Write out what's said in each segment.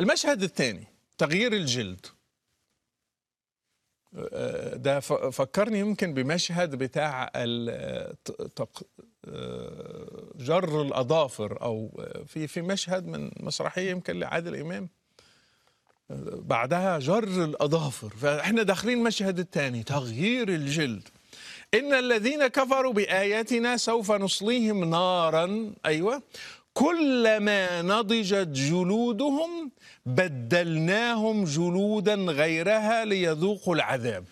المشهد الثاني تغيير الجلد آه، ده ف- فكرني يمكن بمشهد بتاع ال- ت- تق- آه، جر الأظافر أو في في مشهد من مسرحية يمكن لعادل إمام آه، بعدها جر الأظافر فإحنا داخلين المشهد الثاني تغيير الجلد إن الذين كفروا بآياتنا سوف نصليهم نارا أيوة كلما نضجت جلودهم بدلناهم جلودا غيرها ليذوقوا العذاب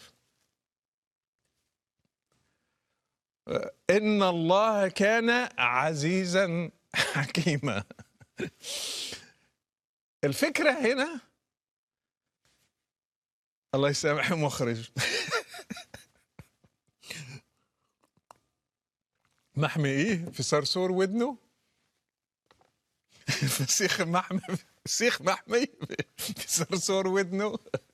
إن الله كان عزيزا حكيما الفكرة هنا الله يسامح المخرج محمي ايه في صرصور ودنه فسيخ محمي سيخ محمي في صرصور ودنه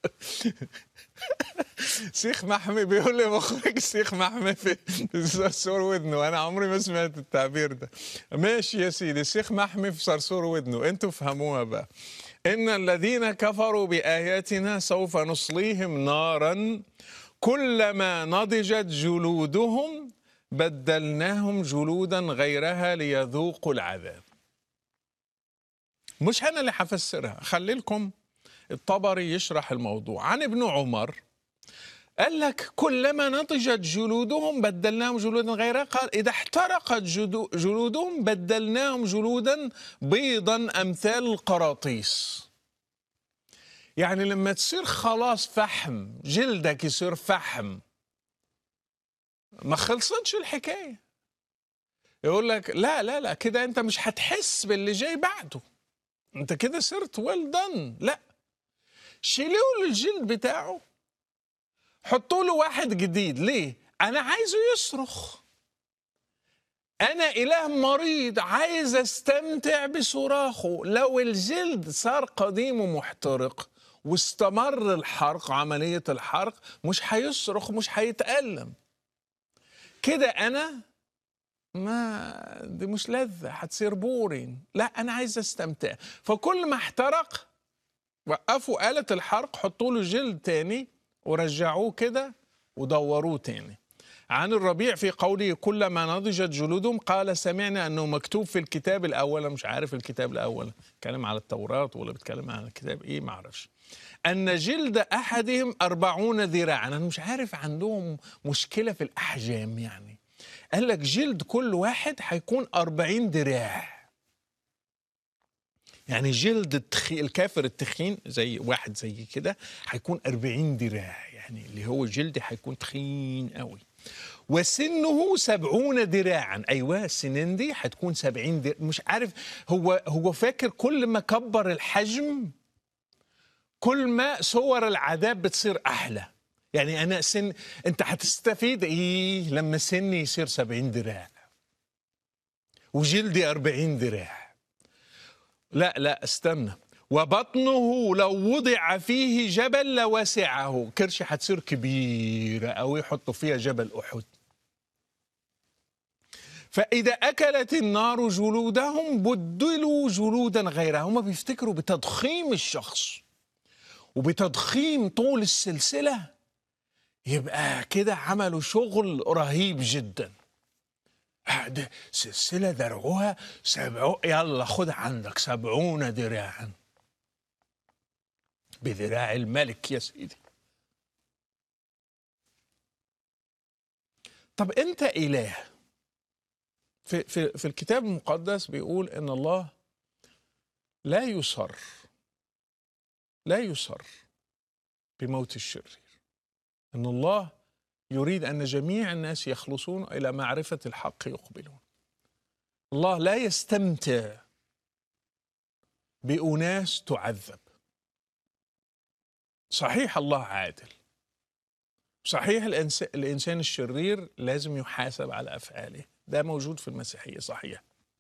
سيخ محمي بيقول لي مخرج سيخ محمي في في صرصور ودنه انا عمري ما سمعت التعبير ده ماشي يا سيدي سيخ محمي في صرصور ودنه انتوا فهموها بقى ان الذين كفروا باياتنا سوف نصليهم نارا كلما نضجت جلودهم بدلناهم جلودا غيرها ليذوقوا العذاب مش انا اللي هفسرها خلي لكم الطبري يشرح الموضوع عن ابن عمر قال لك كلما نضجت جلودهم بدلناهم جلودا غيرها قال إذا احترقت جدو- جلودهم بدلناهم جلودا بيضا أمثال القراطيس يعني لما تصير خلاص فحم جلدك يصير فحم ما خلصتش الحكاية يقول لك لا لا لا كده انت مش هتحس باللي جاي بعده انت كده صرت ويل دن لا شيلوا له الجلد بتاعه حطوا له واحد جديد ليه انا عايزه يصرخ انا اله مريض عايز استمتع بصراخه لو الجلد صار قديم ومحترق واستمر الحرق عملية الحرق مش هيصرخ مش هيتألم كده انا ما دي مش لذة هتصير بورين لا انا عايز استمتع فكل ما احترق وقفوا آلة الحرق حطوا له جلد تاني ورجعوه كده ودوروه تاني عن الربيع في قوله كلما نضجت جلودهم قال سمعنا انه مكتوب في الكتاب الاول مش عارف الكتاب الاول بيتكلم على التوراة ولا بيتكلم على الكتاب ايه ما اعرفش ان جلد احدهم أربعون ذراعا انا مش عارف عندهم مشكلة في الاحجام يعني قال لك جلد كل واحد هيكون أربعين ذراع يعني جلد التخي... الكافر التخين زي واحد زي كده هيكون أربعين ذراع يعني اللي هو جلد هيكون تخين قوي وسنه سبعون ذراعا أيوة السنين دي هتكون سبعين ذراع مش عارف هو هو فاكر كل ما كبر الحجم كل ما صور العذاب بتصير أحلى يعني أنا سن أنت هتستفيد إيه لما سني يصير سبعين ذراع وجلدي أربعين ذراع لا لا استنى وبطنه لو وضع فيه جبل لوسعه كرش هتصير كبيرة أو يحطوا فيها جبل أحد فإذا أكلت النار جلودهم بدلوا جلودا غيرها هم بيفتكروا بتضخيم الشخص وبتضخيم طول السلسلة يبقى كده عملوا شغل رهيب جدا آه، ده سلسلة درعوها سبعو يلا خد عندك سبعون ذراعا بذراع الملك يا سيدي طب انت اله في, في, في الكتاب المقدس بيقول ان الله لا يصر لا يصر بموت الشرير ان الله يريد ان جميع الناس يخلصون الى معرفه الحق يقبلون الله لا يستمتع باناس تعذب صحيح الله عادل صحيح الإنس- الانسان الشرير لازم يحاسب على افعاله ده موجود في المسيحيه صحيح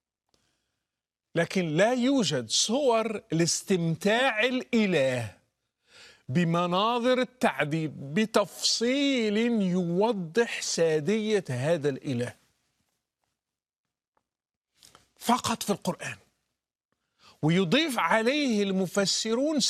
لكن لا يوجد صور لاستمتاع الاله بمناظر التعذيب بتفصيل يوضح ساديه هذا الاله فقط في القران ويضيف عليه المفسرون